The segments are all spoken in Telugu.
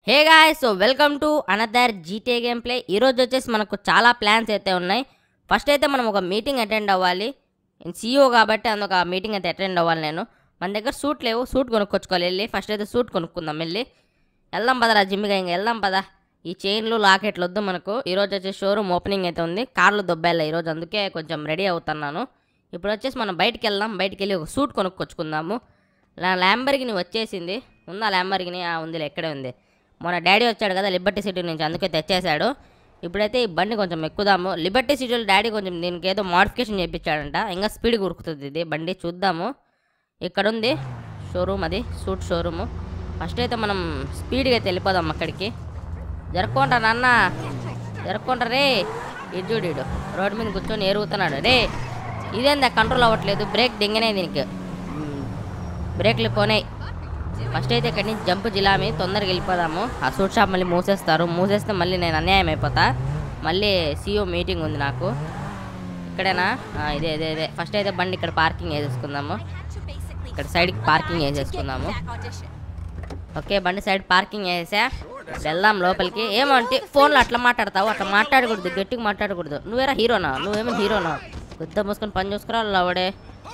Hey guys so welcome to another GTA gameplay ఈరోజు వచ్చేసి మనకు చాలా ప్లాన్స్ అయితే ఉన్నాయి ఫస్ట్ అయితే మనం ఒక మీటింగ్ అటెండ్ అవ్వాలి సీఈఓ కాబట్టి అందుకు ఆ మీటింగ్ అయితే అటెండ్ అవ్వాలి నేను మన దగ్గర సూట్ లేవు సూట్ కొనుక్కొచ్చుకోవాలి వెళ్ళి ఫస్ట్ అయితే సూట్ కొనుక్కుందాం వెళ్ళి వెళ్దాం పదరా జిమ్గా ఇంకా వెళ్దాం పదా ఈ చైన్లు లాకెట్లు వద్దు మనకు ఈరోజు వచ్చేసి షోరూమ్ ఓపెనింగ్ అయితే ఉంది కార్లు దొబ్బాలి ఈరోజు అందుకే కొంచెం రెడీ అవుతున్నాను ఇప్పుడు వచ్చేసి మనం బయటికి వెళ్దాం బయటికి వెళ్ళి ఒక సూట్ కొనుక్కొచ్చుకుందాము నా ల్యాంబర్గిని వచ్చేసింది ఉందా ల్యాంబర్గిని ఆ ఉందిలే ఎక్కడే ఉంది మొన్న డాడీ వచ్చాడు కదా లిబర్టీ సిటీ నుంచి అందుకే తెచ్చేశాడు ఇప్పుడైతే ఈ బండి కొంచెం ఎక్కుదాము లిబర్టీ సిటీలో డాడీ కొంచెం దీనికి ఏదో మోడిఫికేషన్ చేయించాడంట ఇంకా స్పీడ్ ఉరుకుతుంది ఇది బండి చూద్దాము ఇక్కడ ఉంది షోరూమ్ అది సూట్ షోరూము ఫస్ట్ అయితే మనం స్పీడ్గా అయితే వెళ్ళిపోదాం అక్కడికి జరుపుకుంటా నాన్న జరుపుకుంటా రే ఇడ్జుడీడు రోడ్డు మీద కూర్చొని ఎరుగుతున్నాడు రే ఇదేందా కంట్రోల్ అవ్వట్లేదు బ్రేక్ దింగనే దీనికి మ్, బ్రేక్లు పోనాయి ఫస్ట్ అయితే ఇక్కడి నుంచి జంప్ జిలామి తొందరగా వెళ్ళిపోదాము ఆ సూట్ షాప్ మళ్ళీ మూసేస్తారు మూసేస్తే మళ్ళీ నేను అన్యాయం అయిపోతా మళ్ళీ సీఓ మీటింగ్ ఉంది నాకు ఇక్కడేనా ఆ, ఇదే ఇదే ఇదే ఫస్ట్ అయితే బండి ఇక్కడ పార్కింగ్ వేసేసుకుందాము ఇక్కడ సైడ్కి పార్కింగ్ వేసేసుకుందాము ఓకే బండి సైడ్ పార్కింగ్ వేసా వెళ్దాం లోపలికి ఏమంటే ఫోన్లో అట్లా మాట్లాడతావు అట్లా మాట్లాడకూడదు గట్టిగా మాట్లాడకూడదు నువ్వేరా హీరోనా నువ్వేమో హీరోనా గుద్ద మూసుకొని పని చూసుకురా లవడే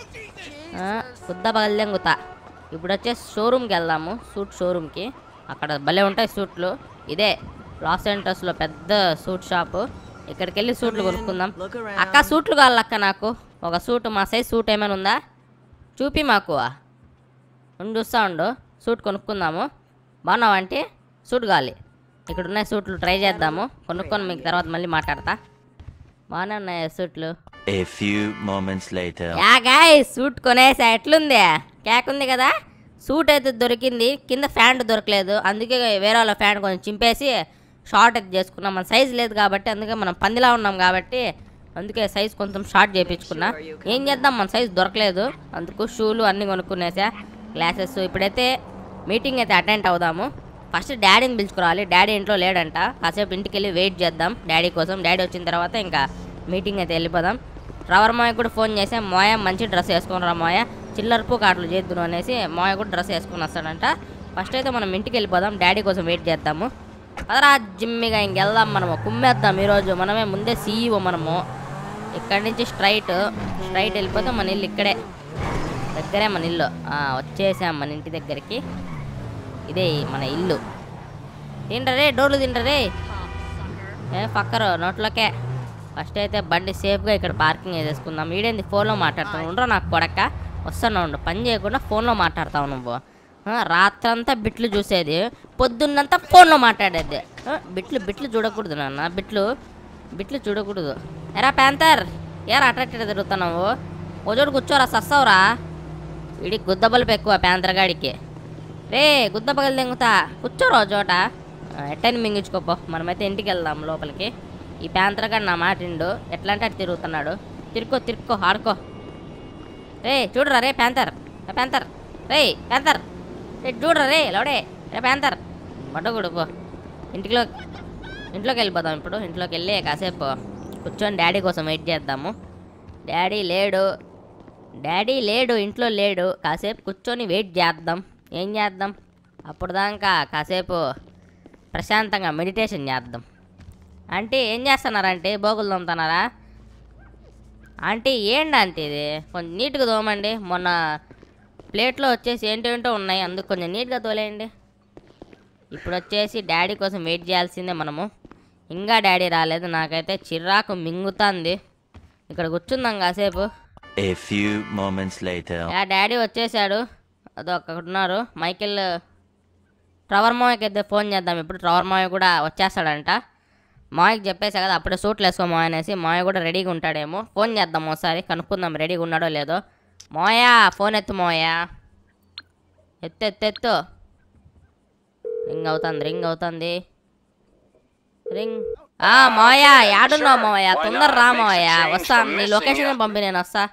గుద్ద బగల్దెంగుతా ఇప్పుడు వచ్చేసి షోరూమ్కి వెళ్దాము సూట్ షోరూమ్కి అక్కడ భలే ఉంటాయి సూట్లు ఇదే లాస్ ఏంటస్లో పెద్ద సూట్ షాపు ఇక్కడికి వెళ్ళి సూట్లు కొనుక్కుందాం అక్క సూట్లు కావాలి అక్క నాకు ఒక సూట్ మా సైజ్ సూట్ ఏమైనా ఉందా చూపి మాకు ఉండు చూస్తా ఉండు సూట్ కొనుక్కుందాము బాగున్నావా అంటే సూట్ కావాలి ఇక్కడ ఉన్నాయి సూట్లు ట్రై చేద్దాము కొనుక్కొని మీకు తర్వాత మళ్ళీ మాట్లాడతా బాగానే ఉన్నాయి సూట్లు A few moments later. Yeah guys suit కొనేసా ఎట్లుంది క్యాక్ ఉంది కదా సూట్ అయితే దొరికింది కింద ప్యాంట్ దొరకలేదు అందుకే వేరే వాళ్ళ ప్యాంట్ కొంచెం చింపేసి షార్ట్ అయితే చేసుకున్నాం మన సైజ్ లేదు కాబట్టి అందుకే మనం పందిలా ఉన్నాం కాబట్టి అందుకే సైజ్ కొంచెం షార్ట్ చేయించుకున్నా ఏం చేద్దాం మన సైజ్ దొరకలేదు అందుకు షూలు అన్నీ కొనుక్కునేసా గ్లాసెస్ ఇప్పుడైతే మీటింగ్ అయితే అటెండ్ అవుదాము ఫస్ట్ డాడీని పిలుచుకురావాలి డాడీ ఇంట్లో లేడంట కాసేపు ఇంటికి వెళ్ళి వెయిట్ చేద్దాం డాడీ కోసం డాడీ వచ్చిన తర్వాత ఇంకా మీటింగ్ అయితే వెళ్ళిపోదాం రవర్ మోయ కూడా ఫోన్ చేసా మోయ మంచి డ్రెస్ వేసుకుని రా మోయ చిల్లరపు కాట్లు చేద్దును అనేసి మోయ కూడా డ్రెస్ వేసుకుని వస్తాడంట ఫస్ట్ అయితే మనం ఇంటికి వెళ్ళిపోదాం డాడీ కోసం వెయిట్ చేద్దాము పదరా జిమ్మిగా ఇంకెళ్దాం మనము కుమ్మేద్దాం ఈరోజు మనమే ముందే సీఈఓ మనము ఇక్కడి నుంచి స్ట్రైట్ స్ట్రైట్ వెళ్ళిపోతే మన ఇల్లు ఇక్కడే దగ్గరే మన ఇల్లు ఆ, వచ్చేసాం మన ఇంటి దగ్గరికి ఇదే మన ఇల్లు తింటరే డోర్లు తింటరే ఏ పక్కరు నోట్లోకే ఫస్ట్ అయితే బండి సేఫ్గా ఇక్కడ పార్కింగ్ వేసేసుకుందాం ఈడేంది ఫోన్లో మాట్లాడుతాను ఉండరా నాకు కొడక వస్తాను ఉండు పని చేయకుండా ఫోన్లో మాట్లాడతావు నువ్వు ఆ, రాత్రంతా బిట్లు చూసేది పొద్దున్నంతా ఫోన్లో మాట్లాడేది ఆ, బిట్లు బిట్లు చూడకూడదు నాన్న బిట్లు బిట్లు చూడకూడదు ఎరా ప్యాంతర్ ఏరా అట్ట తిరుగుతున్నావు ఓ చోటు కూర్చోరా సస్తావురా వీడికి గుద్ద బలుపు ఎక్కువ ప్యాంతర్ గాడికి రే గుద్ద పగలు దెంగుతా కూర్చోరా ఓ చోట ఆ, ఎట్టని మింగించుకోపో మనమైతే ఇంటికి వెళ్దాం లోపలికి ఈ ప్యాంతర్ గాడు నా మాట ఇండు ఎట్లా అంటే అటు తిరుగుతున్నాడు తిరుక్కో తిరుక్కో ఆడుకో రే చూడరా రే ప్యాంతర్ రే ప్యాంతర్ రే ప్యాంతర్ రే చూడరా రే లోడే రే ప్యాంతర్ బట్టగుడు పో ఇంటిలో ఇంట్లోకి వెళ్ళిపోదాం ఇప్పుడు ఇంట్లోకి వెళ్ళి కాసేపు కూర్చొని డాడీ కోసం వెయిట్ చేద్దాము డాడీ లేడు డాడీ లేడు ఇంట్లో లేడు కాసేపు కూర్చొని వెయిట్ చేద్దాం ఏం చేద్దాం అప్పుడు దాకా కాసేపు ప్రశాంతంగా మెడిటేషన్ చేద్దాం అంటే ఏం చేస్తున్నారంటే బోగులు తోముతున్నారా ఆంటీ ఏంటి ఆంటీ ఇది కొంచెం నీట్గా తోమండి మొన్న ప్లేట్లో వచ్చేసి ఏంటేంటో ఉన్నాయి అందుకు కొంచెం నీట్గా తోలేయండి ఇప్పుడు వచ్చేసి డాడీ కోసం వెయిట్ చేయాల్సిందే మనము ఇంకా డాడీ రాలేదు నాకైతే చిరాకు మింగుతుంది ఇక్కడ కూర్చుందాం కాసేపు A few moments later. Yeah daddy వచ్చేసాడు అదో అక్కడ ఉన్నారు మైకేల్ ట్రవర్ మాయకి అయితే ఫోన్ చేద్దాం ఇప్పుడు ట్రవర్ మాయ కూడా వచ్చేస్తాడంట మాయకి చెప్పేసా కదా అప్పుడే సూట్లు వేసుకో మాయ అనేసి మాయ కూడా రెడీగా ఉంటాడేమో ఫోన్ చేద్దాం ఒకసారి కనుక్కుందాం రెడీగా ఉన్నాడో లేదో మోయా ఫోన్ ఎత్తు మోయా ఎత్తు ఎత్తు ఎత్తు రింగ్ అవుతుంది రింగ్ అవుతుంది రింగ్ ఆ మోయా యాడున్నావు మోయా తొందర రా మోయా వస్తా నీ లొకేషన్ పంపి నేను వస్తా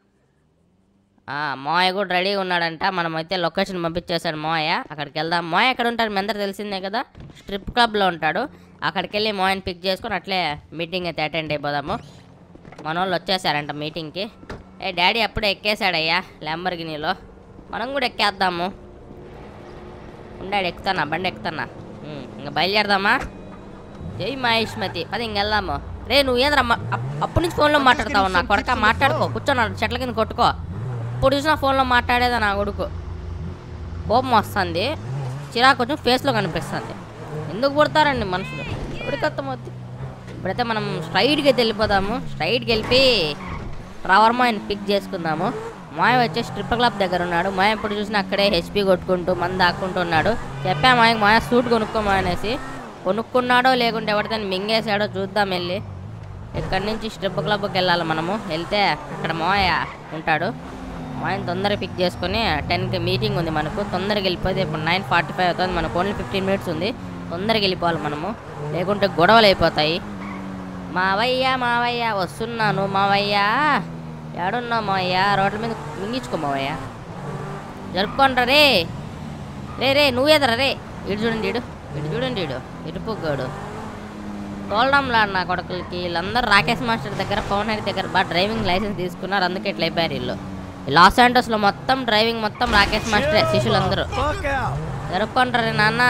ఆ, మోయ కూడా రెడీగా ఉన్నాడంట మనం అయితే లొకేషన్ పంపించేశాడు మోయ అక్కడికి వెళ్దాం మోయ ఎక్కడ ఉంటాడు మీ అందరు తెలిసిందే కదా స్ట్రిప్ క్లబ్లో ఉంటాడు అక్కడికి వెళ్ళి మోయని పిక్ చేసుకొని అట్లే మీటింగ్ అయితే అటెండ్ అయిపోదాము మన వాళ్ళు వచ్చేసారంట మీటింగ్కి ఏ డాడీ అప్పుడే ఎక్కేశాడయ్యా ల్యాంబర్గినీలో మనం కూడా ఎక్కేద్దాము ఉండాడు ఎక్కుతానా బండి ఎక్కుతానా ఉమ్, ఇంకా బయలుదేరదామా జై మహేష్మతి పది ఇంకెళ్దాము రే నువ్వు ఏంద్రా మా- అప్- అప్పటి నుంచి ఫోన్లో మాట్లాడతావు నా కొడక మాట్లాడుకో కూర్చోన్నాడు చెట్ల కింద కొట్టుకో ఇప్పుడు చూసినా ఫోన్లో మాట్లాడేదా నా కొడుకు కోపం వస్తుంది చిరాకు కొంచెం ఫేస్లో కనిపిస్తుంది ఎందుకు కొడతారండి మనుషులు ఎవరికి అర్థమవుతుంది ఇప్పుడైతే మనం స్ట్రైట్కి అయితే వెళ్ళిపోదాము స్ట్రైట్కి వెళ్ళి రావర్ మాయని పిక్ చేసుకుందాము మాయ వచ్చేసి ట్రిపుల్ క్లబ్ దగ్గర ఉన్నాడు మాయ ఎప్పుడు చూసినా అక్కడే హెచ్పి కొట్టుకుంటూ మంది దాక్కుంటూ ఉన్నాడు చెప్పా మాయకి మాయ సూట్ కొనుక్కోమా అనేసి కొనుక్కున్నాడో లేకుంటే ఎవరితో మింగేసాడో చూద్దాం వెళ్ళి ఇక్కడి నుంచి స్ట్రిప్ క్లబ్కి వెళ్ళాలి మనము వెళ్తే అక్కడ మాయ ఉంటాడు మాయని తొందరగా పిక్ చేసుకొని టెన్కి మీటింగ్ ఉంది మనకు తొందరగా వెళ్ళిపోతే ఇప్పుడు నైన్ ఫార్టీ ఫైవ్ అవుతుంది మనకు ఓన్లీ ఫిఫ్టీన్ మినిట్స్ ఉంది తొందరగా వెళ్ళిపోవాలి మనము లేకుంటే గొడవలు అయిపోతాయి మావయ్య మావయ్య వస్తున్నాను మావయ్య ఏడున్నావు మావయ్య రోడ్ల మీద మింగించుకో మావయ్య జరుపుకోండి రే రే రే నువ్వేదరా రే ఇటు చూడండి ఇడు ఇటు చూడండి ఇడు ఇటు పుగ్గాడు తోలడంలా నా కొడుకులకి వీళ్ళందరూ రాకేష్ మాస్టర్ దగ్గర పవన్ హరి దగ్గర బాగా డ్రైవింగ్ లైసెన్స్ తీసుకున్నారు అందుకే ఇట్లా అయిపోయారు వీళ్ళు ఈ లాస్ ఏంటస్లో మొత్తం డ్రైవింగ్ మొత్తం రాకేష్ మాస్టరే శిష్యులందరూ జరుపుకుంటారు నాన్న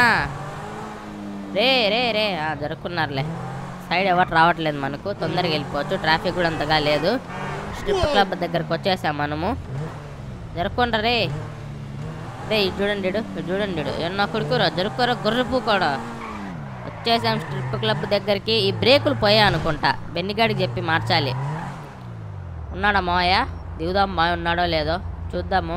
రే రే రే ఆ, జరుపుకున్నారులే సైడ్ ఎవరు రావట్లేదు మనకు తొందరగా వెళ్ళిపోవచ్చు ట్రాఫిక్ కూడా అంతగా లేదు స్ట్రిప్ క్లబ్ దగ్గరకు వచ్చేసాం మనము జరుపుకుంటారు రే రే ఇటు చూడండి ఇడు, ఇటు చూడండి ఇడు. ఏమన్నా కొడుకురా జరుపుకోరా గొర్రెపు కూడా వచ్చేసాం స్ట్రిప్ క్లబ్ దగ్గరికి ఈ బ్రేకులు పోయా అనుకుంటా బెన్నిగాడికి చెప్పి మార్చాలి ఉన్నాడా మావయ్య దిగుదాం మాయ ఉన్నాడో లేదో చూద్దాము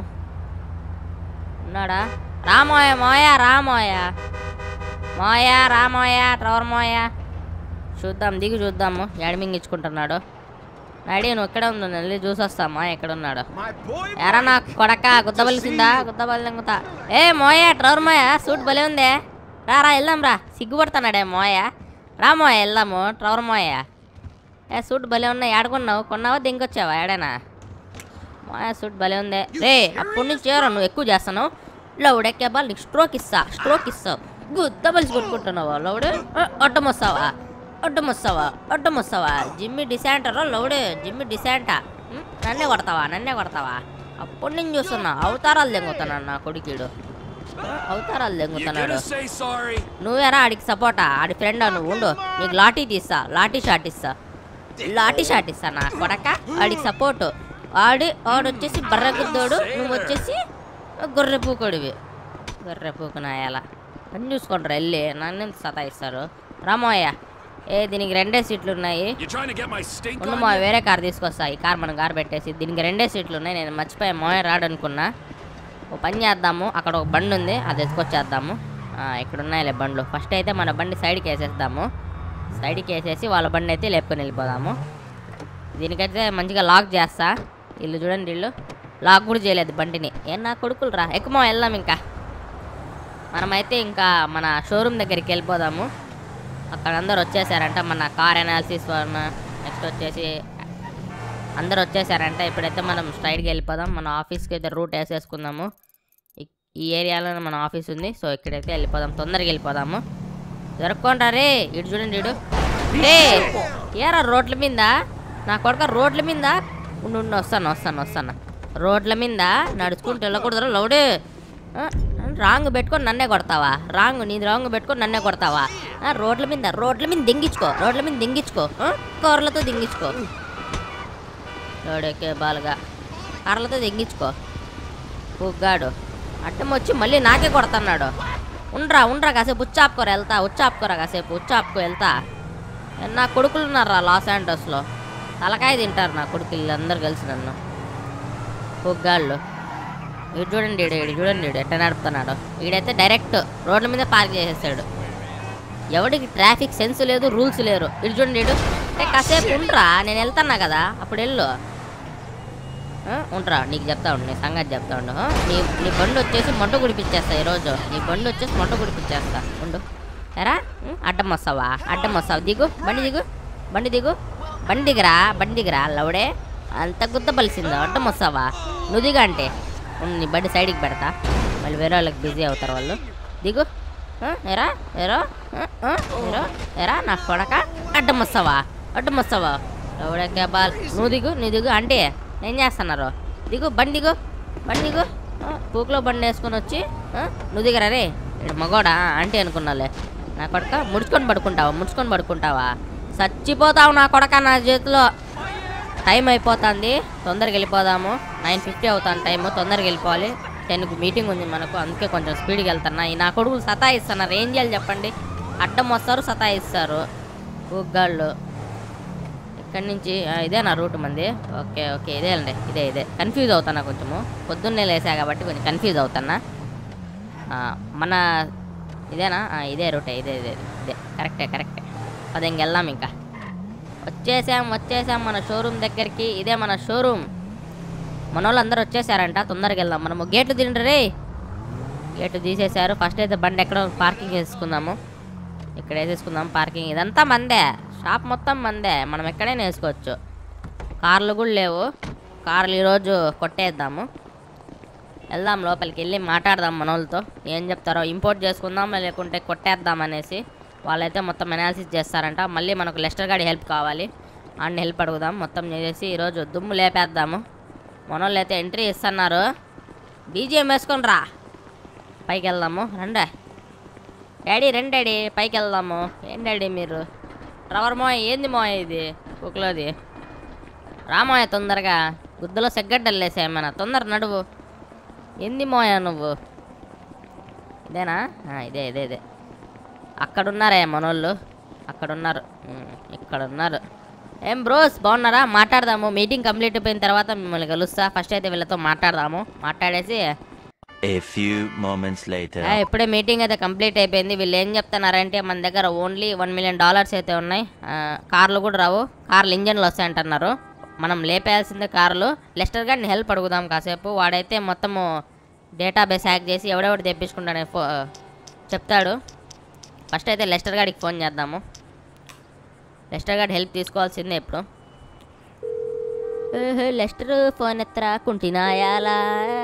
ఉన్నాడా రామోయ మోయ రామోయ మోయ రామోయ ట్రవర్ మోయ చూద్దాం దిగి చూద్దాము ఎడమింగిచ్చుకుంటున్నాడు డాడీ నువ్వు ఎక్కడ ఉందో వెళ్ళి చూసొస్తామా ఎక్కడ ఉన్నాడు ఎరా నా కొడక గుద్దబలిసిందా గుద్దబలి తంగుతా ఏ మోయ ట్రవర్ మోయ సూట్ భలే ఉందే రా రా వెళ్దాం రా సిగ్గుపడుతున్నాడే మోయ రా మోయ వెళ్దాము ట్రవర్ మోయ ఏ సూట్ భలే ఉన్నాయి ఆడుకున్నావు కొన్నావా దింకొచ్చావా ఏడైనా మాయా సూట్ భలే ఉందే రే అప్పటి నుంచి ఏరా నువ్వు ఎక్కువ చేస్తాను లౌడెక్కే బాల్ నీకు స్ట్రోక్ ఇస్తా స్ట్రోక్ ఇస్తావు గుద్ద బలిసి కొట్టుకుంటున్నావా లౌడు అడ్డం వస్తావా అడ్డం వస్తావా అడ్డం వస్తావా జిమ్మి డిశాంటరా లౌడు జిమ్మి డిశాంటా ఉం? నన్నే కొడతావా నన్నే కొడతావా అప్పటి నుంచి చూస్తున్నా అవతారాలు దెంగుతున్నాడు నా కొడుకీడు అవతారాలు దెంగుతున్నాడు say sorry. నువ్వేరా ఆడికి సపోర్టా ఆడి ఫ్రెండ్ నువ్వు ఉండు నీకు లాఠీ తీస్తా లాఠీ షాట్ ఇస్తా లాఠీ షాట్ ఇస్తా నా కొడక ఆడికి సపోర్టు ఆడి ఆడు వచ్చేసి బర్రె గుద్దోడు నువ్వు వచ్చేసి గొర్రె పూకోడివి గొర్రె పూకు నాయాల అని చూసుకుంటారు వెళ్ళి నన్ను ఎంత సతాయిస్తారు రామోయ్య ఏ దీనికి రెండే సీట్లు ఉన్నాయి You trying to get my stink ఉండు on మా you? వేరే కార్ తీసుకొస్తా ఈ కార్ మనం కార్ పెట్టేసి దీనికి రెండే సీట్లు ఉన్నాయి నేను మర్చిపోయా మోయ రాడనుకున్నా ఓ పని చేద్దాము అక్కడ ఒక బండి ఉంది అది ఎత్తుకొచ్చేద్దాము ఆ, ఇక్కడ ఉన్నాయిలే బండ్లు ఫస్ట్ అయితే మన బండి సైడ్కి వేసేద్దాము సైడ్కి వేసేసి వాళ్ళ బండి అయితే లేపుకొని వెళ్ళిపోదాము దీనికైతే మంచిగా లాక్ చేస్తా వీళ్ళు చూడండి వీళ్ళు లాక్ కూడా చేయలేదు బండిని ఏం నా కొడుకులు రా ఎక్కువ వెళ్దాం ఇంకా మనమైతే ఇంకా మన షోరూమ్ దగ్గరికి వెళ్ళిపోదాము అక్కడ అందరు వచ్చేసారంట మన కార్ అనాలిసిస్ వన్ నెక్స్ట్ వచ్చేసి అందరు వచ్చేసారంట ఇప్పుడైతే మనం స్ట్రైట్కి వెళ్ళిపోదాం మన ఆఫీస్కి అయితే రూట్ వేసేసుకుందాము ఇ- ఈ ఏరియాలో మన ఆఫీస్ ఉంది సో ఇక్కడైతే వెళ్ళిపోదాం తొందరగా వెళ్ళిపోదాము జరుపుకోండి రే ఇటు చూడండి ఇడు రే ఏరా రోడ్ల మీద నా కొడుక రోడ్ల మీద ఉండు ఉండు, వస్తాను వస్తాను వస్తాను రోడ్ల మీద నడుచుకుంటూ వెళ్ళకూడదు లౌడు ఆ, రాంగ్ పెట్టుకొని నన్నే కొడతావా రాంగ్ నీది రాంగ్ పెట్టుకొని నన్నే కొడతావా ఆ, రోడ్ల మీద రోడ్ల మీద దింగించుకో రోడ్ల మీద దింగించుకో ఆ, కర్రలతో దింగించుకో లోడెక్కే బాలుగా కర్రలతో దింగించుకో పుగ్గాడు అడ్డం వచ్చి మళ్ళీ నాకే కొడుతున్నాడు ఉండ్రా ఉండ్రా కాసేపు ఉచ్చాపుకోరా వెళ్తా ఉచ్చాపుకోరా కాసేపు ఉచ్చాపుకో వెళ్తా ఏ, నా కొడుకులు ఉన్నారా లాస్ ఏంటస్లో తలకాయ తింటారు నా కొడుకులు అందరు కలిసి నన్ను పుగ్గాళ్ళు ఇటు చూడండి ఈడు ఈడు చూడండి ఈడు ఎట్ట నడుపుతున్నాడు ఈడైతే డైరెక్ట్ రోడ్ల మీద పార్క్ చేసేసాడు ఎవడికి ట్రాఫిక్ సెన్స్ లేదు రూల్స్ లేరు ఇటు చూడండి ఇడు అంటే కాసేపు ఉండరా నేను వెళ్తున్నా కదా అప్పుడు వెళ్ళు ఆ, ఉండరా నీకు చెప్తా ఉండు నీ సంగతి చెప్తా ఉండు ఆ? నీ నీ బండి వచ్చేసి మొట్ట గుడిపించేస్తా ఈరోజు నీ బండి వచ్చేసి మొట్ట గుడిపించేస్తా ఉండు ఎరా ఉం? అడ్డం వస్తావా అడ్డం వస్తావా దిగు బండి దిగు బండి దిగు బండి దిగరా బండి దిగరా లవడే అంత గుద్ద పలిసిందో అడ్డం వస్తావా నువ్వు దిగా అంటే ఉండు, నీ బండి సైడ్కి పెడతా మళ్ళీ వేరే వాళ్ళకి బిజీ అవుతారు వాళ్ళు దిగు ఆ, ఎరా ఎరా ఆ, ఆ, ఎరా ఎరా నా కొడక అడ్డం వస్తావా అడ్డం వస్తావా ఎవడకే బాల్ నువ్వు దిగు నువ్వు దిగు అంటే ఏం చేస్తున్నారు దిగు బండి దిగు బండి దిగు ఆ, పూకులో బండి వేసుకొని వచ్చి ఆ, నువ్వు దిగరా రే ఇక్కడ మగోడా అంటే అనుకున్నాలే నా కొడక ముడుచుకొని పడుకుంటావా ముడుచుకొని పడుకుంటావా చచ్చిపోతావు నా కొడక నా చేతిలో టైం అయిపోతుంది తొందరగా వెళ్ళిపోదాము నైన్ ఫిఫ్టీ అవుతాను టైము తొందరగా వెళ్ళిపోవాలి టెన్కి మీటింగ్ ఉంది మనకు అందుకే కొంచెం స్పీడ్గా వెళ్తున్నా ఈ నా కొడుకులు సతాయిస్తున్నారు ఏం చేయాలి చెప్పండి అడ్డం వస్తారు సతాయిస్తారు ఊగ్గాళ్ళు ఇక్కడి నుంచి ఆ, ఇదే నా రూట్ మంది ఓకే ఓకే ఇదే అండి ఇదే ఇదే కన్ఫ్యూజ్ అవుతానా కొంచెము పొద్దున్నే లేసా కాబట్టి కొంచెం కన్ఫ్యూజ్ అవుతున్నా ఆ, మన ఇదేనా ఆ, ఇదే రూటే ఇదే ఇదే ఇదే కరెక్టే కరెక్టే అది ఇంకెళ్దాం ఇంకా వచ్చేసాం వచ్చేసాం మన షోరూమ్ దగ్గరికి ఇదే మన షోరూమ్ మన వాళ్ళు అందరూ వచ్చేసారంట తొందరగా వెళ్దాం మనము గేట్లు తిండ్రు రే గేట్లు తీసేశారు ఫస్ట్ అయితే బండి ఎక్కడో పార్కింగ్ చేసుకుందాము ఇక్కడ వేసేసుకుందాం పార్కింగ్ ఇదంతా మందే షాప్ మొత్తం మందే మనం ఎక్కడైనా వేసుకోవచ్చు కార్లు కూడా లేవు కార్లు ఈరోజు కొట్టేద్దాము వెళ్దాం లోపలికి వెళ్ళి మాట్లాడదాం మన వాళ్ళతో ఏం చెప్తారో ఇంపోర్ట్ చేసుకుందాం లేకుంటే కొట్టేద్దాం అనేసి వాళ్ళైతే మొత్తం అనాలిసిస్ చేస్తారంట మళ్ళీ మనకు లెస్టర్ గాడి హెల్ప్ కావాలి అండ్ హెల్ప్ అడుగుదాం మొత్తం చేసేసి ఈరోజు దుమ్ము లేపేద్దాము మన వాళ్ళు అయితే ఎంట్రీ ఇస్తున్నారు బీజిఎం వేసుకొని రా పైకి వెళ్దాము రండి డాడీ రండి డాడీ పైకి వెళ్దాము ఏం డాడీ మీరు రవర్ మోయ్ ఏంది మోయ్ ఇది కుక్లోది రామోయ తొందరగా గుద్దలో సెగ్గడ్డలు లేసాయమ్మన తొందర నడువు ఏంది మోయా నువ్వు ఇదేనా ఆ, ఇదే ఇదే ఇదే అక్కడున్నారే మనోళ్ళు అక్కడున్నారు ఉమ్, ఇక్కడ ఉన్నారు ఏం బ్రోస్ బాగున్నారా మాట్లాడదాము మీటింగ్ కంప్లీట్ అయిపోయిన తర్వాత మిమ్మల్ని కలుస్తా ఫస్ట్ అయితే వీళ్ళతో మాట్లాడదాము మాట్లాడేసి A few moments later. ఆ, ఇప్పుడే మీటింగ్ అయితే కంప్లీట్ అయిపోయింది వీళ్ళు ఏం చెప్తున్నారంటే మన దగ్గర ఓన్లీ వన్ మిలియన్ డాలర్స్ అయితే ఉన్నాయి ఆ, కార్లు కూడా రావు కార్లు ఇంజన్లు వస్తాయంటున్నారు మనం లేపేయాల్సిందే కార్లు లెస్టర్ గారిని హెల్ప్ అడుగుదాం కాసేపు వాడైతే మొత్తము డేటాబేస్ హ్యాక్ చేసి ఎవడెవడు తెప్పించుకుంటాడని ఫో చెప్తాడు ఫస్ట్ అయితే లెస్టర్ గారికి ఫోన్ చేద్దాము లెస్టర్ గారి హెల్ప్ తీసుకోవాల్సిందే ఇప్పుడు ఏహే, లెస్టర్ ఫోన్ ఎత్తరా కుంటినాయాలా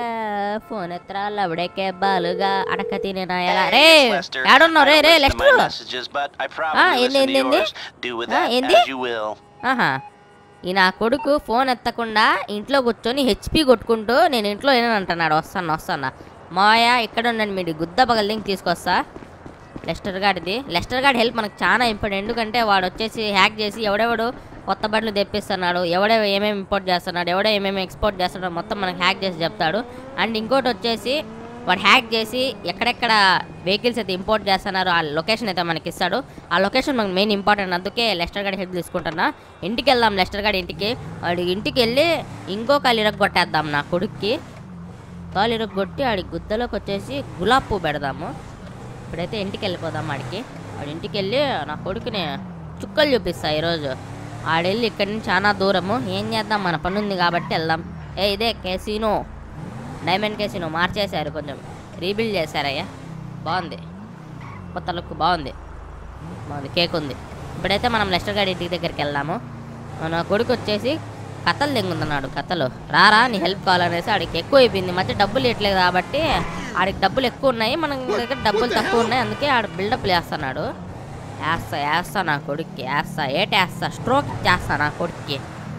ఫోన్ ఎత్తరా లవడేకే బాలుగా అడక తినేనాయాలా రే Lester, ఏడున్నావు రే I రే don't listen to my Lester messages, but I Ah, probably ఏంది, listen to ఏంది, yours. Do with Ah, that ఏంది? as you will. ఆహా ఈ నా కొడుకు ఫోన్ ఎత్తకుండా ఇంట్లో కూర్చొని హెచ్పి కొట్టుకుంటూ నేను ఇంట్లో ఏనని అంటున్నాడు వస్తాను వస్తాను మాయా ఇక్కడ ఉండండి మీరు గుద్ద పగలదింకి తీసుకొస్తా లెస్టర్ గాడిది లెస్టర్ గాడి హెల్ప్ మనకు చాలా ఇంపార్టెంట్ ఎందుకంటే వాడు వచ్చేసి హ్యాక్ చేసి ఎవడెవడు కొత్త బండ్లు తెప్పిస్తున్నాడు ఎవడె ఏమేమి ఇంపోర్ట్ చేస్తున్నాడు ఎవడో ఏమేమి ఎక్స్పోర్ట్ చేస్తున్నాడు మొత్తం మనకు హ్యాక్ చేసి చెప్తాడు అండ్ ఇంకోటి వచ్చేసి వాడు హ్యాక్ చేసి ఎక్కడెక్కడ వెహికల్స్ అయితే ఇంపోర్ట్ చేస్తున్నారో ఆ లొకేషన్ అయితే మనకి ఇస్తాడు ఆ లొకేషన్ మనకు మెయిన్ ఇంపార్టెంట్ అందుకే లెస్టర్ గాడి హెల్ప్ తీసుకుంటున్నా ఇంటికి వెళ్దాం లెస్టర్ గాడి ఇంటికి వాడి ఇంటికి వెళ్ళి ఇంకో కాలు ఇరగొట్టేద్దాం నా కొడుక్కి కాలు ఇరగొట్టి ఆడి గుద్దలోకి వచ్చేసి గులాబ్ పువ్వు పెడదాము ఇప్పుడైతే ఇంటికి వెళ్ళిపోదాం ఆడికి వాడి ఇంటికి వెళ్ళి నా కొడుకుని చుక్కలు చూపిస్తా ఈరోజు ఆడెళ్ళి ఇక్కడి నుంచి చాలా దూరము ఏం చేద్దాం మన పని ఉంది కాబట్టి వెళ్దాం ఏ ఇదే కేసీనో డైమండ్ కేసీనో మార్చేశారు కొంచెం రీబిల్డ్ చేశారయ్యా బాగుంది కొత్త లుక్ బాగుంది బాగుంది కేక్ ఉంది ఇప్పుడైతే మనం లెస్టర్ గారి ఇంటి దగ్గరికి వెళ్దాము మన కొడుకు వచ్చేసి కథలు తెంగుతున్నాడు కథలు రారా నీ హెల్ప్ కావాలనేసి ఆడికి ఎక్కువ అయిపోయింది ఈ మధ్య డబ్బులు ఇట్లేదు కాబట్టి ఆడికి డబ్బులు ఎక్కువ ఉన్నాయి మన దగ్గర డబ్బులు తక్కువ ఉన్నాయి అందుకే ఆడ బిల్డప్ వేస్తున్నాడు వేస్తా వేస్తా నా కొడుక్కి వేస్తా ఏట వేస్తా స్ట్రోక్ చేస్తా నా కొడుక్కి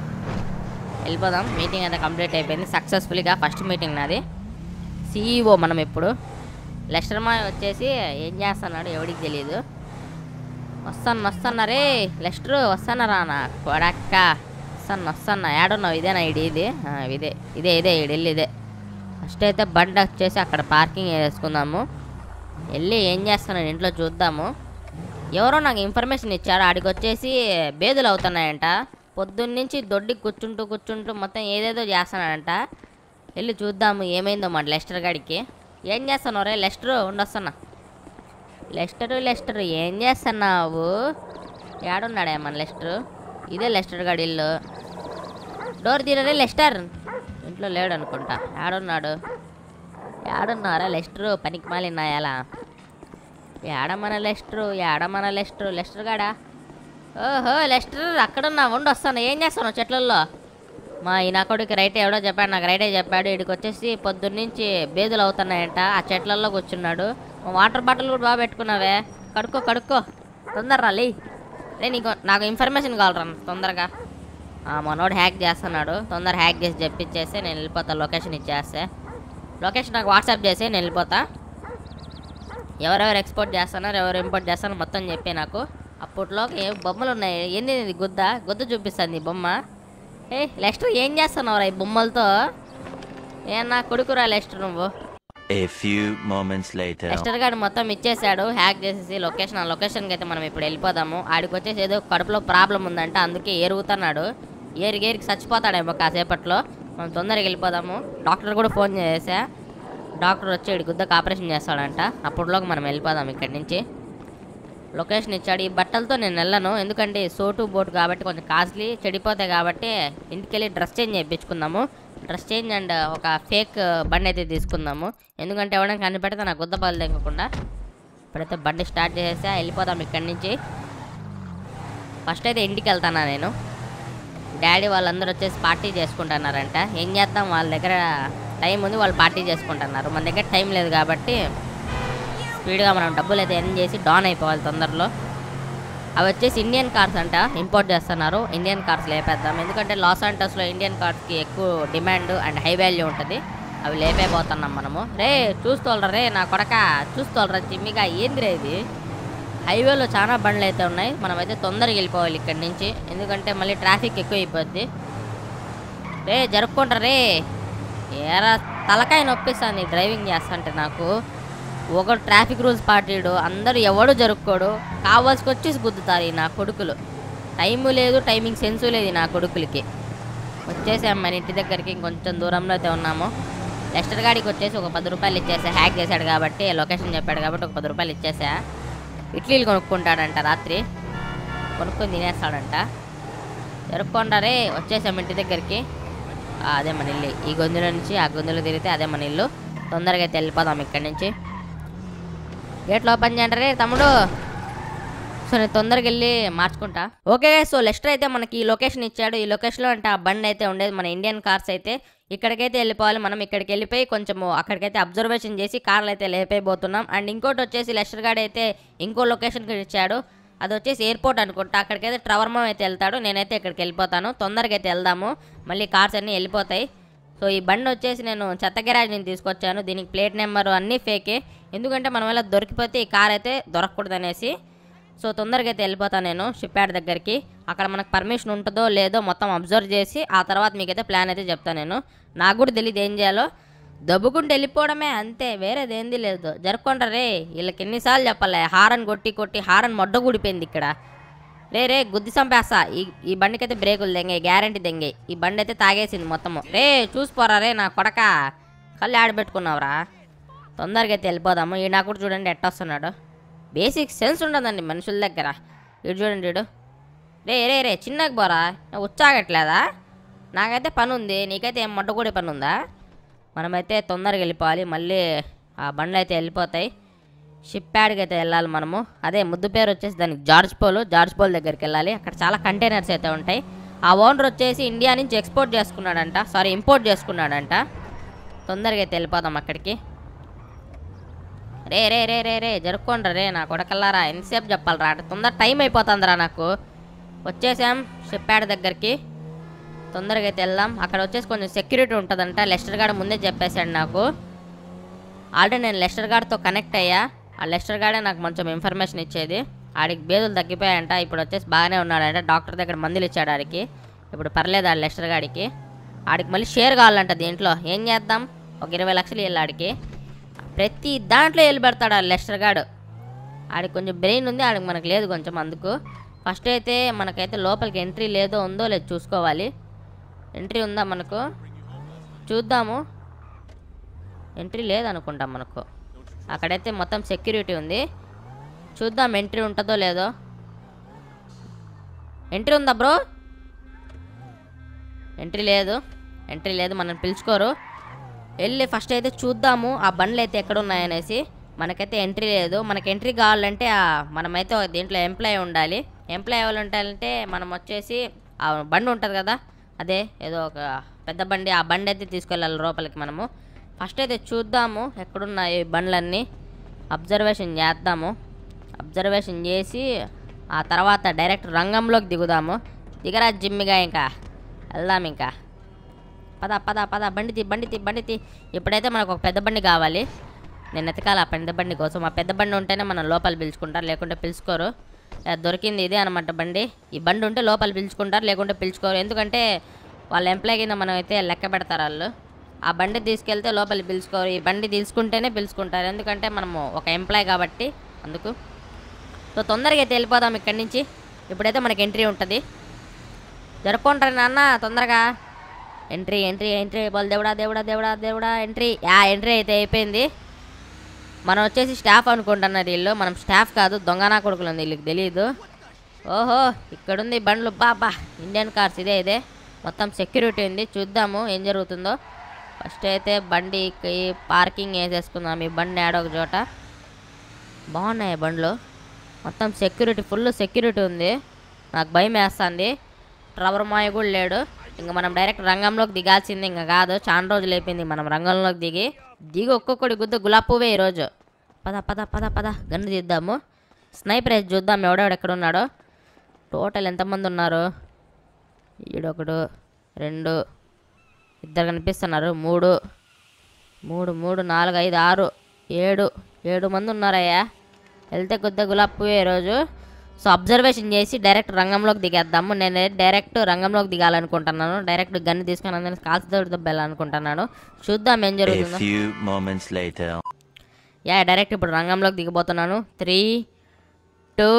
వెళ్ళిపోదాం మీటింగ్ అయితే కంప్లీట్ అయిపోయింది సక్సెస్ఫుల్గా ఫస్ట్ మీటింగ్ నాది సీఈఓ మనం ఇప్పుడు లెస్టర్ మాయ వచ్చేసి ఏం చేస్తున్నాడు ఎవడికి తెలియదు వస్తాను వస్తాను రే లెస్టర్ వస్తానరా నా కొడక్క వస్తాను వస్తాను ఏడున్నావు ఇదేనా ఇడి ఇది ఆ, ఇదే ఇదే ఇదే ఇడి వెళ్ళి ఇదే ఫస్ట్ అయితే బండి వచ్చేసి అక్కడ పార్కింగ్ వేసుకుందాము వెళ్ళి ఏం చేస్తున్నాను ఇంట్లో చూద్దాము ఎవరో నాకు ఇన్ఫర్మేషన్ ఇచ్చారు ఆడికి వచ్చేసి బేదులు అవుతున్నాయంట పొద్దున్నుంచి దొడ్డి కూర్చుంటూ కూర్చుంటూ మొత్తం ఏదేదో చేస్తున్నాడంట వెళ్ళి చూద్దాము ఏమైందో మన లెస్టర్ గాడికి ఏం చేస్తున్నావు రే లెస్టర్ ఉండొస్తున్నా లెస్టరు లెస్టర్ ఏం చేస్తున్నావు ఏడున్నాడే మన లెస్టర్ ఇదే లెస్టర్ గాడి ఇల్లు డోర్ తీరరే లెస్టర్ ఇంట్లో లేడు అనుకుంటా ఏడున్నాడు ఏడున్నారా లెస్టర్ పనికి మాలినాయాలా ఏడ మన లెస్టర్ ఏడ మన లెస్టర్ లెస్టర్ గాడా ఓహో లెస్టర్ అక్కడున్నా ఉండి వస్తాను ఏం చేస్తాను చెట్లల్లో మా ఈ నా కొడుకు రైటే ఎవడో చెప్పాడు నాకు రైటే చెప్పాడు ఇక్కడికి వచ్చేసి పొద్దున్నుంచి బేదులు అవుతున్నాయంట ఆ చెట్లల్లో కూర్చున్నాడు మా వాటర్ బాటిల్ కూడా బాగా పెట్టుకున్నావే కడుక్కో కడుక్కో తొందరరా లే రే నీకు నాకు ఇన్ఫర్మేషన్ కావాలరా తొందరగా ఆ మనోడు హ్యాక్ చేస్తున్నాడు తొందర హ్యాక్ చేసి చెప్పించేస్తే నేను వెళ్ళిపోతా లొకేషన్ ఇచ్చేస్తే లొకేషన్ నాకు వాట్సాప్ చేసి నేను వెళ్ళిపోతా ఎవరెవరు ఎక్స్పోర్ట్ చేస్తున్నారు ఎవరు ఇంపోర్ట్ చేస్తున్నారు మొత్తం చెప్పే నాకు అప్పట్లో ఏ బొమ్మలు ఉన్నాయి ఏంది ఇది గుద్ద గుద్ద చూపిస్తుంది ఈ బొమ్మ ఏ లెస్టర్ ఏం చేస్తున్నావురా ఈ బొమ్మలతో ఏమన్నా కొడుకురా లెస్టర్ నువ్వు A few moments later. Lester గారు మొత్తం ఇచ్చేసాడు హ్యాక్ చేసేసి లొకేషన్ ఆ లొకేషన్కి అయితే మనం ఇప్పుడు వెళ్ళిపోదాము ఆడికి వచ్చేసి ఏదో కడుపులో ప్రాబ్లం ఉందంట అందుకే ఏరుగుతున్నాడు ఏరికి ఏరికి చచ్చిపోతాడేమో కాసేపట్లో మనం తొందరగా వెళ్ళిపోదాము డాక్టర్ కూడా ఫోన్ చేసా డాక్టర్ వచ్చి ఇడి గుద్దకు ఆపరేషన్ చేస్తాడంట అప్పటిలోకి మనం వెళ్ళిపోదాం ఇక్కడి నుంచి లొకేషన్ ఇచ్చాడు ఈ బట్టలతో నేను వెళ్ళను ఎందుకంటే సోటు బోట్ కాబట్టి కొంచెం కాస్ట్లీ చెడిపోతాయి కాబట్టి ఇంటికి వెళ్ళి డ్రెస్ చేంజ్ చేయించుకుందాము డ్రెస్ చేంజ్ అండ్ ఒక ఫేక్ బండి అయితే తీసుకుందాము ఎందుకంటే ఎవరైనా కనిపెడితే నాకు గుద్ద పగలు తెగకుండా ఇప్పుడైతే బండి స్టార్ట్ చేసేసా వెళ్ళిపోదాం ఇక్కడి నుంచి ఫస్ట్ అయితే ఇంటికి వెళ్తానా నేను డాడీ వాళ్ళందరూ వచ్చేసి పార్టీ చేసుకుంటున్నారంట ఏం చేద్దాం వాళ్ళ దగ్గర టైం ఉంది వాళ్ళు పార్టీ చేసుకుంటున్నారు మన దగ్గర టైం లేదు కాబట్టి స్పీడ్గా మనం డబ్బులు అయితే ఎర్న్ చేసి డాన్ అయిపోవాలి తొందరలో అవి వచ్చేసి ఇండియన్ కార్స్ అంట ఇంపోర్ట్ చేస్తున్నారు ఇండియన్ కార్స్ లేపేద్దాం ఎందుకంటే లాస్ ఆంటస్లో ఇండియన్ కార్స్కి ఎక్కువ డిమాండ్ అండ్ హై వాల్యూ ఉంటుంది అవి లేపైపోతున్నాం మనము రే చూస్తోలరా రే నా కొడక చూస్తోలరా చిమ్మిగా ఏందిరా ఇది హైవేలో చాలా బండ్లు అయితే ఉన్నాయి మనమైతే తొందరగా వెళ్ళిపోవాలి ఇక్కడి నుంచి ఎందుకంటే మళ్ళీ ట్రాఫిక్ ఎక్కువ అయిపోద్ది రే జరుపుకుంటారా రే ఏరా తలకాయ నొప్పిస్తుంది డ్రైవింగ్ చేస్తుంటే నాకు ఒకడు ట్రాఫిక్ రూల్స్ పాటిడు అందరూ ఎవడు జరుపుకోడు కావాల్సి వచ్చేసి గుద్దుతారు ఈ నా కొడుకులు టైము లేదు టైమింగ్ సెన్సు లేదు ఈ నా కొడుకులకి వచ్చేసాం మన ఇంటి దగ్గరికి ఇంకొంచెం దూరంలో అయితే ఉన్నాము లెస్టర్ గాడికి వచ్చేసి ఒక పది రూపాయలు ఇచ్చేసా హ్యాక్ చేశాడు కాబట్టి లొకేషన్ చెప్పాడు కాబట్టి ఒక పది రూపాయలు ఇచ్చేసా ఇడ్లీలు కొనుక్కుంటాడంట రాత్రి కొనుక్కొని తినేస్తాడంట జరుపుకుంటారే వచ్చేసాం ఇంటి దగ్గరికి ఆ, అదే మన ఇల్లు ఈ గొంతులో నుంచి ఆ గొంతులో తిరిగితే అదే మన ఇల్లు తొందరగా అయితే వెళ్ళిపోదాం ఇక్కడి నుంచి గేట్లు ఓపెన్ చేయండి రే తమ్ముడు సో నేను తొందరగా వెళ్ళి మార్చుకుంటా ఓకే సో లెస్టర్ అయితే మనకి ఈ లొకేషన్ ఇచ్చాడు ఈ లొకేషన్లో అంటే ఆ బండి అయితే ఉండేది మన ఇండియన్ కార్స్ అయితే ఇక్కడికైతే వెళ్ళిపోవాలి మనం ఇక్కడికి వెళ్ళిపోయి కొంచెము అక్కడికైతే అబ్జర్వేషన్ చేసి కార్లు అయితే లేపైపోతున్నాం అండ్ ఇంకోటి వచ్చేసి లెస్టర్ గార్డ్ అయితే ఇంకో లొకేషన్కి ఇచ్చాడు అది వచ్చేసి ఎయిర్పోర్ట్ అనుకుంటా అక్కడికైతే ట్రవర్మం అయితే వెళ్తాడు నేనైతే ఇక్కడికి వెళ్ళిపోతాను తొందరగా అయితే వెళ్దాము మళ్ళీ కార్స్ అన్నీ వెళ్ళిపోతాయి సో ఈ బండి వచ్చేసి నేను చెత్త గ్యారేజ్ నుంచి తీసుకొచ్చాను దీనికి ప్లేట్ నెంబర్ అన్నీ ఫేకే ఎందుకంటే మనం వల్ల దొరికిపోతే ఈ కార్ అయితే దొరకకూడదు అనేసి సో తొందరగా అయితే వెళ్ళిపోతాను నేను షిప్ యార్డ్ దగ్గరికి అక్కడ మనకు పర్మిషన్ ఉంటుందో లేదో మొత్తం అబ్జర్వ్ చేసి ఆ తర్వాత మీకైతే ప్లాన్ అయితే చెప్తాను నేను నాకు కూడా తెలియదు ఏం చేయాలో దబ్బుకుంటూ వెళ్ళిపోవడమే అంతే వేరేది ఏంది లేదు జరుపుకుంటా రే వీళ్ళకి ఎన్నిసార్లు చెప్పాలి హారన్ కొట్టి కొట్టి హారన్ మొడ్డ కూడిపోయింది ఇక్కడ రే రే గుద్ది చంపేస్తా ఈ ఈ బండికి అయితే బ్రేకులు దెంగాయి గ్యారంటీ దెంగాయి ఈ బండి అయితే తాగేసింది మొత్తము రే చూసిపోరా రే నా కొడక కళ్ళు ఆడబెట్టుకున్నావురా తొందరగా అయితే వెళ్ళిపోదాము ఈ నాకు కూడా చూడండి ఎట్టొస్తున్నాడు బేసిక్ సెన్స్ ఉండదండి మనుషుల దగ్గర ఇటు చూడండి ఇడు రే రే రే చిన్నకి పోరా నువ్వు ఉచ్చాగట్లేదా నాకైతే పని ఉంది నీకైతే ఏం మొట్ట కూడా పని ఉందా మనమైతే తొందరగా వెళ్ళిపోవాలి మళ్ళీ ఆ బండ్లు అయితే వెళ్ళిపోతాయి షిప్ యార్డ్కి అయితే వెళ్ళాలి మనము అదే ముద్దు పేరు వచ్చేసి దానికి జార్జ్ పోల్ జార్జ్ పోల్ దగ్గరికి వెళ్ళాలి అక్కడ చాలా కంటైనర్స్ అయితే ఉంటాయి ఆ ఓనర్ వచ్చేసి ఇండియా నుంచి ఎక్స్పోర్ట్ చేసుకున్నాడంట సారీ ఇంపోర్ట్ చేసుకున్నాడంట తొందరగా అయితే వెళ్ళిపోదాం అక్కడికి రే రే రే రే రే జరుపుకోండి రే నా కొడకల్లారా ఎంతసేపు చెప్పాలరా అంటే తొందర టైం అయిపోతుందిరా నాకు వచ్చేసాం షిప్ యార్డ్ దగ్గరికి తొందరగా అయితే వెళ్దాం అక్కడ వచ్చేసి కొంచెం సెక్యూరిటీ ఉంటుందంట లెస్టర్ గార్డ్ ముందే చెప్పేశాడు నాకు ఆల్రెడీ నేను లెస్టర్ గార్డ్తో కనెక్ట్ అయ్యా ఆ లెస్టర్ గార్డే నాకు కొంచెం ఇన్ఫర్మేషన్ ఇచ్చేది ఆడికి బేదులు తగ్గిపోయాయంట ఇప్పుడు వచ్చేసి బాగానే ఉన్నాడంట డాక్టర్ దగ్గర మందులు ఇచ్చాడు ఆడికి ఇప్పుడు పర్లేదు ఆ లెస్టర్ గాడికి ఆడికి మళ్ళీ షేర్ కావాలంట దీంట్లో ఏం చేద్దాం ఒక ఇరవై లక్షలు వెళ్ళి ఆడికి ప్రతి దాంట్లో వెళ్ళి పెడతాడు ఆ లెస్టర్ గాడు ఆడికి కొంచెం బ్రెయిన్ ఉంది ఆడికి మనకు లేదు కొంచెం అందుకు ఫస్ట్ అయితే మనకైతే లోపలికి ఎంట్రీ లేదో ఉందో లేదు చూసుకోవాలి ఎంట్రీ ఉందా మనకు చూద్దాము ఎంట్రీ లేదనుకుంటాం మనకు అక్కడైతే మొత్తం సెక్యూరిటీ ఉంది చూద్దాం ఎంట్రీ ఉంటుందో లేదో ఎంట్రీ ఉందా బ్రో ఎంట్రీ లేదు ఎంట్రీ లేదు మనం పిలుచుకోరు వెళ్ళి ఫస్ట్ అయితే చూద్దాము ఆ బండ్లు అయితే ఎక్కడ ఉన్నాయనేసి మనకైతే ఎంట్రీ లేదు మనకి ఎంట్రీ కావాలంటే ఆ మనమైతే ఒక దీంట్లో ఎంప్లాయ్ ఉండాలి ఎంప్లాయ్ ఎవరు ఉండాలంటే మనం వచ్చేసి ఆ బండి ఉంటుంది కదా అదే ఏదో ఒక పెద్ద బండి ఆ బండి అయితే తీసుకెళ్ళాలి లోపలికి మనము ఫస్ట్ అయితే చూద్దాము ఎక్కడున్నాయి ఈ బండ్లన్నీ అబ్జర్వేషన్ చేద్దాము అబ్జర్వేషన్ చేసి ఆ తర్వాత డైరెక్ట్ రంగంలోకి దిగుదాము దిగరా జిమ్మిగా ఇంకా వెళ్దాం ఇంకా పద పద పద బండి తీ బండి తీ బండి తీ ఇప్పుడైతే మనకు ఒక పెద్ద బండి కావాలి నేను ఎతకాలి ఆ పెద్ద బండి కోసం ఆ పెద్ద బండి ఉంటేనే మనం లోపల పిలుచుకుంటారు లేకుంటే పిలుచుకోరు ఆ, దొరికింది ఇదే అనమాట బండి ఈ బండి ఉంటే లోపల పిలుచుకుంటారు లేకుంటే పిలుచుకోరు ఎందుకంటే వాళ్ళ ఎంప్లాయ్ కింద మనం అయితే లెక్క పెడతారు వాళ్ళు ఆ బండి తీసుకెళ్తే లోపల పిలుచుకోరు ఈ బండి తీసుకుంటేనే పిలుచుకుంటారు ఎందుకంటే మనము ఒక ఎంప్లాయ్ కాబట్టి అందుకు సో తొందరగా అయితే వెళ్ళిపోదాం ఇక్కడి నుంచి ఇప్పుడైతే మనకి ఎంట్రీ ఉంటుంది జరుపుకుంటారు నాన్న తొందరగా ఎంట్రీ ఎంట్రీ ఎంట్రీ బోల్ దేవుడా దేవుడా దేవుడా దేవుడా ఎంట్రీ యా ఎంట్రీ అయితే అయిపోయింది మనం వచ్చేసి స్టాఫ్ అనుకుంటున్నారు వీళ్ళు మనం స్టాఫ్ కాదు దొంగనా కొడుకులు ఉంది వీళ్ళకి తెలియదు ఓహో ఇక్కడుంది బండ్లు బాబా ఇండియన్ కార్స్ ఇదే ఇదే మొత్తం సెక్యూరిటీ ఉంది చూద్దాము ఏం జరుగుతుందో ఫస్ట్ అయితే బండికి పార్కింగ్ వేసేసుకుందాం ఈ బండి ఆడొక చోట బాగున్నాయి బండ్లు మొత్తం సెక్యూరిటీ ఫుల్ సెక్యూరిటీ ఉంది నాకు భయం వేస్తుంది ట్రవర్ మాయ కూడా లేడు ఇంకా మనం డైరెక్ట్ రంగంలోకి దిగాల్సింది ఇంకా కాదు చాలా రోజులు అయిపోయింది మనం రంగంలోకి దిగి దిగి ఒక్కొక్కడి గుద్ద గులాబ్ పువ్వే ఈరోజు పద పద పద పద గన్ను తీద్దాము స్నైపర్ వేసి చూద్దాం ఎవడెవడు ఎక్కడ ఉన్నాడో టోటల్ ఎంతమంది ఉన్నారు ఈడొకడు రెండు ఇద్దరు కనిపిస్తున్నారు మూడు మూడు మూడు నాలుగు ఐదు ఆరు ఏడు ఏడు మంది ఉన్నారయ్యా వెళ్తే కొద్దిగా గులాబ్ పువ్వే ఈరోజు సో అబ్జర్వేషన్ చేసి డైరెక్ట్ రంగంలోకి దిగేద్దాము నేను డైరెక్ట్ రంగంలోకి దిగాలనుకుంటున్నాను డైరెక్ట్ గన్ను తీసుకొని అందరిని కాల్చి దొరికి దెబ్బెళ్ళాలనుకుంటున్నాను చూద్దాం ఏం A జరుగుతుందో few moments later. Yeah direct ఇప్పుడు రంగంలోకి దిగబోతున్నాను three two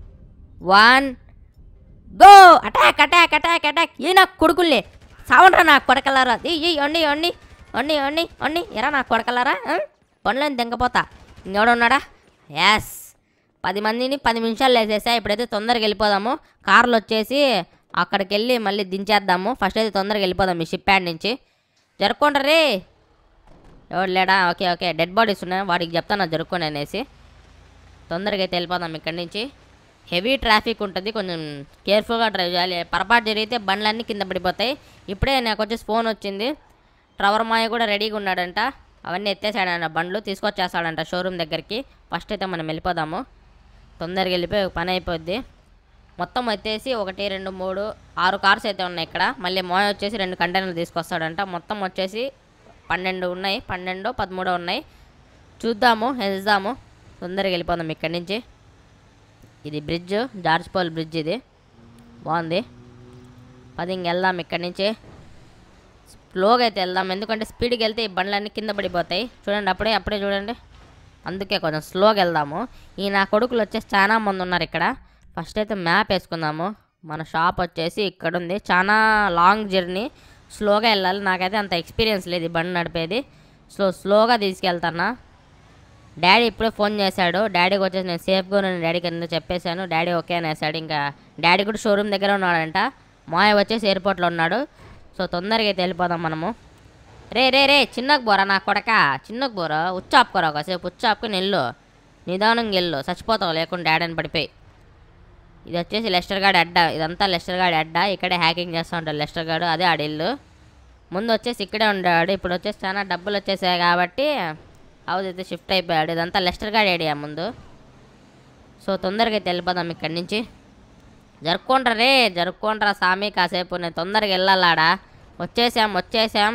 one go attack attack attack attack ఏ నాకు కొడుకులే సావండ్రా నాకు కొడకలారా ఏ వండి వండి వండి వండి వండి ఎరా నాకు కొడకలారా పనులని దింకపోతా ఇంకెవడున్నాడా యాస్ పది మందిని పది నిమిషాలు వేసేసా ఇప్పుడైతే తొందరగా వెళ్ళిపోదాము కార్లు వచ్చేసి అక్కడికి వెళ్ళి మళ్ళీ దించేద్దాము ఫస్ట్ అయితే తొందరగా వెళ్ళిపోదాం ఈ షిప్ యాడ్ నుంచి జరుపుకోండి రే ఎవడు లేడా ఓకే ఓకే డెడ్ బాడీస్ ఉన్నాయి వాడికి చెప్తాను అది జరుపుకొని అనేసి తొందరగా అయితే వెళ్ళిపోదాం ఇక్కడి నుంచి హెవీ ట్రాఫిక్ ఉంటుంది కొంచెం కేర్ఫుల్గా డ్రైవ్ చేయాలి పొరపాటు జరిగితే బండ్లన్నీ కింద పడిపోతాయి ఇప్పుడే నాకు వచ్చేసి ఫోన్ వచ్చింది ట్రవర్ మాయ కూడా రెడీగా ఉన్నాడంట అవన్నీ ఎత్తేసాడంట బండ్లు తీసుకొచ్చేస్తాడంట షోరూమ్ దగ్గరికి ఫస్ట్ అయితే మనం వెళ్ళిపోదాము తొందరగా వెళ్ళిపోయి ఒక పని అయిపోద్ది మొత్తం వచ్చేసి ఒకటి రెండు మూడు ఆరు కార్స్ అయితే ఉన్నాయి ఇక్కడ మళ్ళీ మోయ వచ్చేసి రెండు కంటైనర్లు తీసుకొస్తాడంట మొత్తం వచ్చేసి పన్నెండు ఉన్నాయి పన్నెండు పదమూడు ఉన్నాయి చూద్దాము వెళ్దాము తొందరగా వెళ్ళిపోదాం ఇక్కడి నుంచి ఇది బ్రిడ్జ్ జార్జ్ పోల్ బ్రిడ్జ్ ఇది బాగుంది పది ఇంక వెళ్దాం ఇక్కడి నుంచి స్లోగా అయితే వెళ్దాం ఎందుకంటే స్పీడ్కి వెళ్తే ఈ బండ్లన్నీ కింద పడిపోతాయి చూడండి అప్పుడే అప్పుడే చూడండి అందుకే కొంచెం స్లోగా వెళ్దాము ఈ నా కొడుకులు వచ్చేసి చాలా మంది ఉన్నారు ఇక్కడ ఫస్ట్ అయితే మ్యాప్ వేసుకుందాము మన షాప్ వచ్చేసి ఇక్కడ ఉంది చాలా లాంగ్ జర్నీ స్లోగా వెళ్ళాలి నాకైతే అంత ఎక్స్పీరియన్స్ లేదు ఈ బండి నడిపేది సో స్లోగా తీసుకెళ్తానా డాడీ ఇప్పుడే ఫోన్ చేశాడు డాడీకి వచ్చేసి నేను సేఫ్గా నేను డాడీకి ఎందుకు చెప్పేశాను డాడీ ఓకే అనేసాడు ఇంకా డాడీ కూడా షోరూమ్ దగ్గర ఉన్నాడంట మాయ వచ్చేసి ఎయిర్పోర్ట్లో ఉన్నాడు సో తొందరగా అయితే వెళ్ళిపోదాం మనము రే రే రే చిన్నకు పోరా నా కొడక చిన్నకు పోరా ఉచ్చాపుకోరా ఒకసేపు ఉచ్చాపుకుని వెళ్ళు నిదానంగా వెళ్ళు చచ్చిపోతావు లేకుండా డాడీ అని పడిపోయి ఇది వచ్చేసి లెస్టర్ గాడి అడ్డ ఇదంతా లెస్టర్ గాడి అడ్డ ఇక్కడే హ్యాకింగ్ చేస్తూ ఉంటాడు లెస్టర్ గాడు అదే ఆడి ఇల్లు ముందు వచ్చేసి ఇక్కడే ఉండేవాడు ఇప్పుడు వచ్చేసి చాలా డబ్బులు వచ్చేసాయి కాబట్టి హౌస్ అయితే షిఫ్ట్ అయిపోయాడు ఇదంతా లెస్టర్ గాడి ఏరియా ముందు సో తొందరగా అయితే వెళ్ళిపోదాం ఇక్కడి నుంచి జరుపుకుంటారా రే జరుపుకుంటారా సామి కాసేపు నేను తొందరగా వెళ్ళాలాడా వచ్చేసాం వచ్చేసాం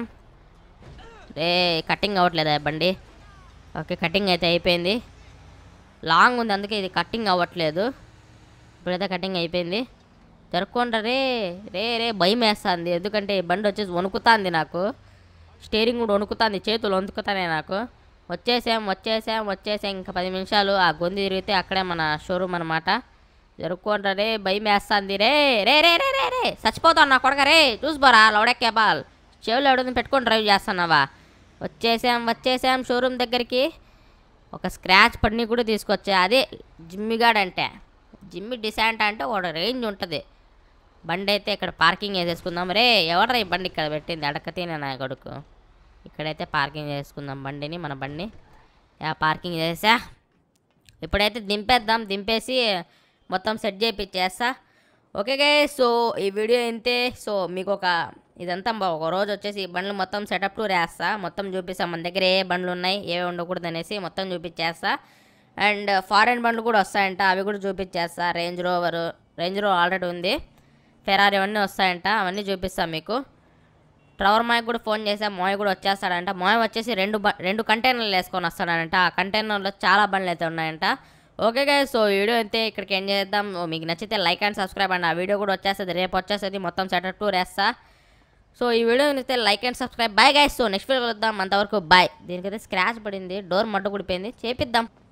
రే కటింగ్ అవ్వట్లేదా బండి ఓకే కటింగ్ అయితే అయిపోయింది లాంగ్ ఉంది అందుకే ఇది కటింగ్ అవ్వట్లేదు ఇప్పుడైతే కటింగ్ అయిపోయింది జరుపుకుంటా రే రే రే భయం వేస్తుంది ఎందుకంటే ఈ బండి వచ్చేసి వణుకుతాంది నాకు స్టీరింగ్ కూడా వణుకుతాంది చేతులు వణుకుతానే నాకు వచ్చేసాం వచ్చేసాం వచ్చేసాం ఇంకా పది నిమిషాలు ఆ గొంతు తిరిగితే అక్కడే మన షోరూమ్ అనమాట జరుపుకుంటా రే భయం వేస్తుంది రే రే రే రే రే రే చచ్చిపోతాను నా కొడక రే చూసిపోరా లౌడెక్కే బాల్ చెవులు ఎవడని పెట్టుకొని డ్రైవ్ చేస్తున్నావా వచ్చేసాం వచ్చేసాం షోరూమ్ దగ్గరికి ఒక స్క్రాచ్ పడిని కూడా తీసుకొచ్చా అదే జిమ్మిగాడ్ అంటే జిమ్మి డిశాంట్ అంటే ఒక రేంజ్ ఉంటుంది బండి అయితే ఇక్కడ పార్కింగ్ వేసేసుకుందాం రే ఎవడ్రా ఈ బండి ఇక్కడ పెట్టింది అడకతీనే నా కొడుకు ఇక్కడైతే పార్కింగ్ చేసుకుందాం బండిని మన బండి యా పార్కింగ్ చేసా ఇప్పుడైతే దింపేద్దాం దింపేసి మొత్తం సెట్ చేపిచ్చేస్తా ఓకే గే సో ఈ వీడియో ఇంతే సో మీకు ఒక ఇదంతా బా- ఒక రోజు వచ్చేసి ఈ బండ్లు మొత్తం సెటప్ టూర్ వేస్తా మొత్తం చూపిస్తా మన దగ్గర ఏ బండ్లు ఉన్నాయి ఏవి ఉండకూడదు అనేసి మొత్తం చూపించేస్తా అండ్ ఫారెన్ బండ్లు కూడా వస్తాయంట అవి కూడా చూపించేస్తా Range Rover Range Rover already ఉంది ఫెరారీ అవన్నీ వస్తాయంట అవన్నీ చూపిస్తాను మీకు ట్రవర్ మాయకు కూడా ఫోన్ చేసా మోయ కూడా వచ్చేస్తాడంట మోయ వచ్చేసి రెండు బ రెండు కంటైనర్లు వేసుకొని వస్తాడంట ఆ కంటైనర్లో చాలా బండ్లు అయితే ఉన్నాయంట ఓకే గైస్ సో ఈ వీడియో అయితే ఇక్కడికి ఏం చేద్దాం ఓ, మీకు నచ్చితే లైక్ అండ్ సబ్స్క్రైబ్ అండి ఆ వీడియో కూడా వచ్చేస్తుంది రేపు వచ్చేస్తుంది మొత్తం సెటప్ టూర్ వేస్తా సో ఈ వీడియో నచ్చితే like and subscribe bye guys so next video కలుద్దాం అంతవరకు బాయ్ దీనికైతే స్క్రాచ్ పడింది డోర్ మడ్డు కూడిపోయింది చేపిద్దాం